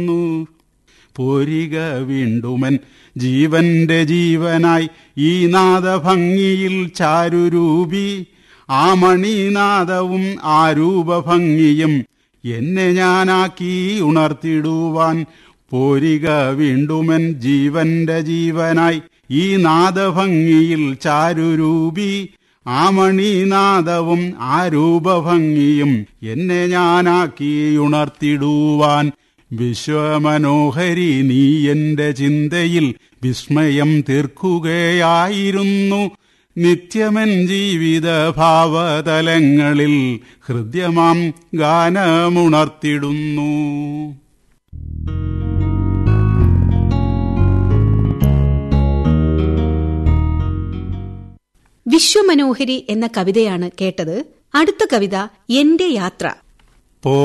പോരിക വീണ്ടുമൻ ജീവന്റെ ജീവനായി ഈ നാദഭംഗിയിൽ ചാരുരൂപി ആ മണിനാദവും ആ രൂപഭംഗിയും എന്നെ ഞാനാക്കി ഉണർത്തിടുവാൻ പോരിക വീണ്ടുമൻ ജീവന്റെ ജീവനായി ഈ നാദഭംഗിയിൽ ചാരുരൂപി ആ മണിനാദവും ആ രൂപഭംഗിയും എന്നെ ഞാനാക്കി ഉണർത്തിടുവാൻ വിശ്വമനോഹരി നീ എന്റെ ചിന്തയിൽ വിസ്മയം തീർക്കുകയായിരുന്നു നിത്യമൻ ജീവിത ഭാവതലങ്ങളിൽ ഹൃദ്യമാം ഗാനമുണർത്തിടുന്നു വിശ്വമനോഹരി എന്ന കവിതയാണ് കേട്ടത് അടുത്ത കവിത എന്റെ യാത്ര